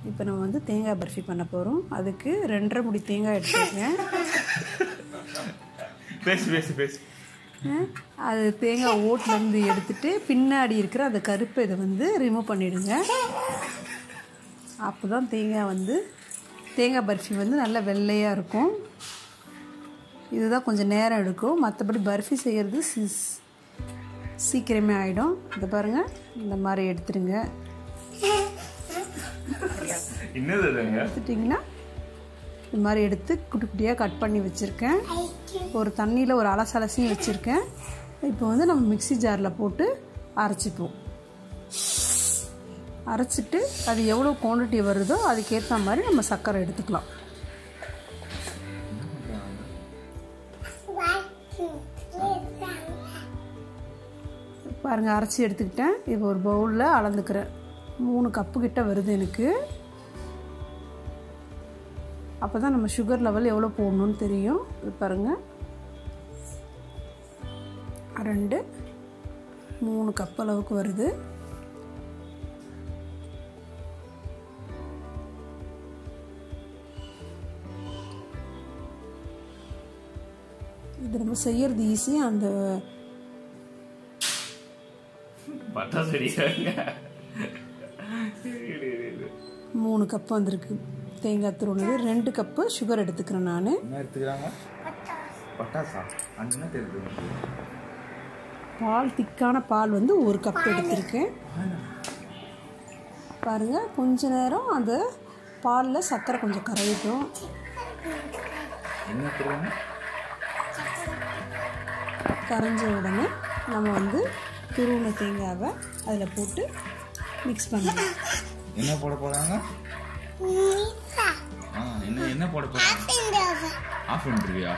இப்போ நம்ம வந்து தேங்காய் பர்ஃபி பண்ண போகிறோம் அதுக்கு ரெண்டரை முடி தேங்காய் எடுத்துருக்கேன் பேசு பேசு பேசு அஹ், அது தேங்காய் ஓட்லேருந்து எடுத்துட்டு பின்னாடி இருக்கிற அந்த கருப்பை இதை வந்து ரிமூவ் பண்ணிவிடுங்க அப்போ தான் தேங்காய் வந்து தேங்காய் பர்ஃபி வந்து நல்லா வெள்ளையாக இருக்கும் இதுதான் கொஞ்சம் நேரம் எடுக்கும் மற்றபடி பர்ஃபி செய்கிறது சி- சீக்கிரமே ஆகிடும் இதை பாருங்கள் இந்த மாதிரி எடுத்துருங்க என்னது அதுங்க எடுத்துட்டிங்கன்னா இந்த மாதிரி எடுத்து குட்டி குட்டியாக கட் பண்ணி வச்சுருக்கேன் ஒரு தண்ணியில் ஒரு அலசலசையும் வச்சுருக்கேன் இப்போ வந்து நம்ம மிக்ஸி ஜாரில் போட்டு அரைச்சிப்போம் அரைச்சிட்டு அது எவ்வளோ குவான்டிட்டி வருதோ அதுக்கேற்ற மாதிரி நம்ம சர்க்கரை எடுத்துக்கலாம் பாருங்கள் அரைச்சி எடுத்துக்கிட்டேன் இப்போ ஒரு பவுலில் அளந்துக்கிறேன் மூணு கப்பு கிட்ட வருது எனக்கு அப்போ தான் நம்ம சுகர் லெவல் எவ்வளோ போடணும்னு தெரியும் இது பாருங்கள் ரெண்டு மூணு கப் அளவுக்கு வருது இது நம்ம செய்யறது ஈஸி அந்த பட்டாசு அடிக்கிறாங்க மூணு கப் வந்திருக்கு தேங்காய் துருவனது ரெண்டு கப்பு சுகர் எடுத்துக்கிறேன் நான் என்ன எடுத்துக்கிறாங்க பட்டாசா அது என்ன தெரியுது பால் திக்கான பால் வந்து ஒரு கப் எடுத்திருக்கேன் பாருங்க கொஞ்ச நேரம் அந்த பாலில் சர்க்கரை கொஞ்சம் கரையட்டும் என்ன எடுத்துக்கிறாங்க கரைஞ்ச உடனே நம்ம வந்து துருவின தேங்காவை அதில் போட்டு மிக்ஸ் பண்ணலாம் என்ன போட போறாங்க ஆ என்ன என்ன போட போறாங்க ஆஃப் பண்ணிருக்கியா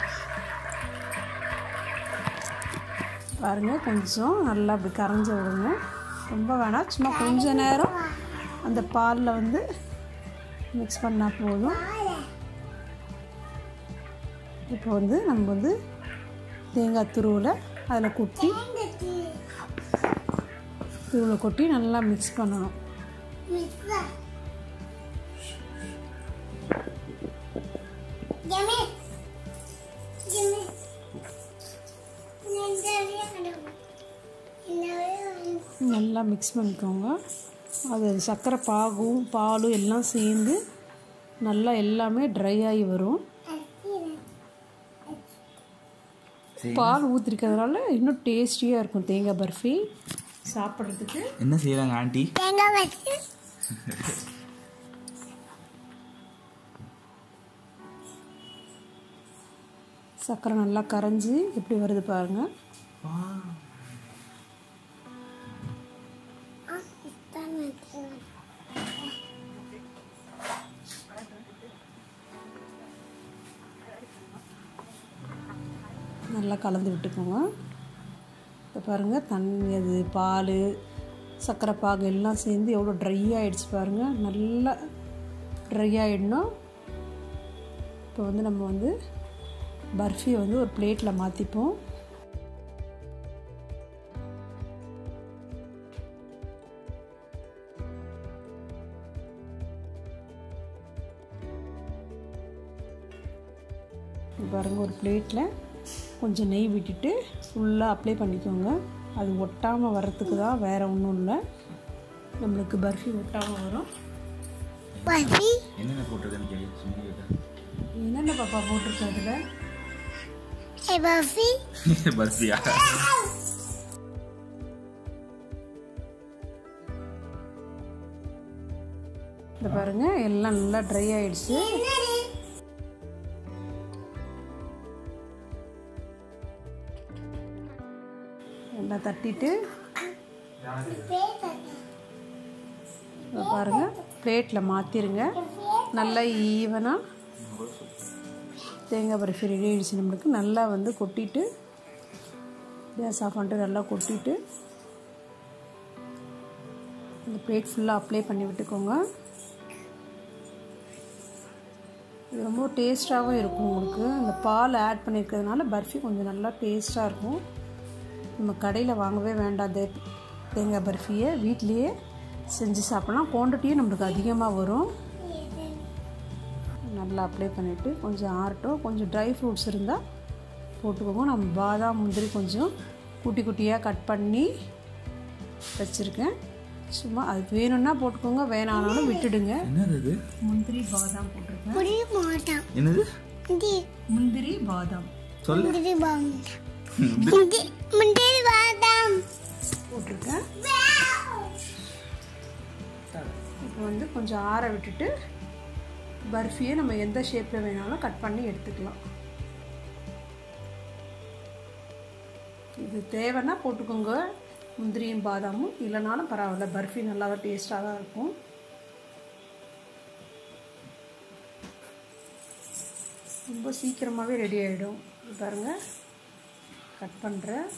பாருங்கள் கொஞ்சம் நல்லா அப்படி கரைஞ்ச விடுங்க ரொம்ப வேணாம் சும்மா கொஞ்ச நேரம் அந்த பாலில் வந்து மிக்ஸ் பண்ணால் போதும் இப்போ வந்து நம்ம வந்து தேங்காய் துருவில் அதில் கொட்டி துருவில் கொட்டி நல்லா மிக்ஸ் பண்ணணும் நல்லா மிக்ஸ் பண்ணிக்கோங்க அது சர்க்கரை பாகும் பாலும் எல்லாம் சேர்ந்து நல்லா எல்லாமே ட்ரை ஆகி வரும் பால் ஊற்றிருக்கிறதுனால இன்னும் டேஸ்டியாக இருக்கும் தேங்காய் பர்ஃபி சாப்பிட்றதுக்கு என்ன செய்யறாங்க ஆண்டி சர்க்கரை நல்லா கரைஞ்சி எப்படி வருது பாருங்கள் நல்லா கலந்து விட்டுக்கோங்க இப்போ பாருங்கள் தண்ணி அது பால் சர்க்கரை பாகு எல்லாம் சேர்ந்து எவ்வளோ ட்ரை ஆகிடுச்சு பாருங்கள் நல்லா ட்ரை ஆகிடணும் இப்போ வந்து நம்ம வந்து பர்ஃபியை வந்து ஒரு பிளேட்டில் மாற்றிப்போம் இது பாருங்கள் ஒரு பிளேட்டில் கொஞ்சம் நெய் விட்டுட்டு ஃபுல்லாக அப்ளை பண்ணிக்கோங்க அது ஒட்டாமல் வர்றதுக்கு தான் வேறு ஒன்றும் இல்லை நம்மளுக்கு பர்ஃபி ஒட்டாமல் வரும் என்னென்ன போட்டிருக்கேன்னு கேள்வி சும்மா கேட்டேன் என்னென்ன பாப்பா போட்டிருக்கு அதில் பர்ஃபியா இந்த பாருங்கள் எல்லாம் நல்லா ட்ரை ஆயிடுச்சு எல்லாம் தட்டிட்டு இதை பாருங்கள் பிளேட்டில் மாற்றிருங்க நல்லா ஈவனாக தேங்காய் பருஃபி ரெடி ஆயிடுச்சு நம்மளுக்கு நல்லா வந்து கொட்டிட்டு கேஸ் ஆஃப் பண்ணிட்டு நல்லா கொட்டிட்டு இந்த பிளேட் ஃபுல்லாக அப்ளை பண்ணி விட்டுக்கோங்க இது ரொம்ப டேஸ்ட்டாகவும் இருக்கும் உங்களுக்கு இந்த பால் ஆட் பண்ணியிருக்கிறதுனால பர்ஃபி கொஞ்சம் நல்லா டேஸ்ட்டாக இருக்கும் நம்ம கடையில் வாங்கவே வேண்டாம் தே தேங்காய் பர்ஃபியை வீட்லேயே செஞ்சு சாப்பிட்லாம் குவான்டிட்டியும் நம்மளுக்கு அதிகமாக வரும் நல்லா அப்ளை பண்ணிவிட்டு கொஞ்சம் ஆறட்டும் கொஞ்சம் ட்ரை ஃப்ரூட்ஸ் இருந்தால் போட்டுக்கோங்க நம்ம பாதாம் முந்திரி கொஞ்சம் குட்டி குட்டியாக கட் பண்ணி வச்சுருக்கேன் சும்மா அது வேணும்னா போட்டுக்கோங்க வேணானாலும் விட்டுடுங்க என்னது இது முந்திரி பாதாம் போட்டிருக்கேன் புரிய மாட்டான் என்னது முந்தி முந்திரி பாதாம் சொல்லு முந்திரி பாதாம் முந்தி முந்திரி பாதாம் போட்டிருக்கேன் இப்போ வந்து கொஞ்சம் ஆற விட்டுட்டு பர்ஃபியை நம்ம எந்த ஷேப்பில் வேணாலும் கட் பண்ணி எடுத்துக்கலாம் இது தேவைன்னா போட்டுக்கோங்க முந்திரியும் பாதாமும் இல்லைனாலும் பரவாயில்ல பர்ஃபி நல்லா தான் டேஸ்ட்டாக தான் இருக்கும் ரொம்ப சீக்கிரமாகவே ரெடி ஆகிடும் பாருங்கள் கட் பண்ணுறேன்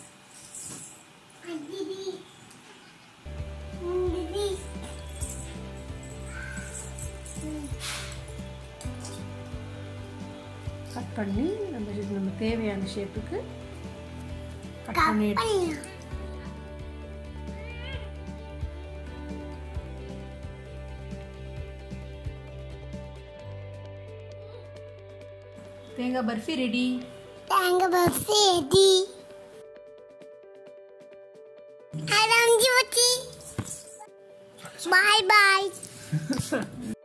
முந்திரி கட் பண்ணி நம்ம இது நம்ம தேவையான ஷேப்புக்கு கட் பண்ணி எடுத்து பண்ணலாம் தேங்காய் பர்ஃபி ரெடி தேங்க பஃபி எடி அதான் ஜோச்சி பாய் பாய்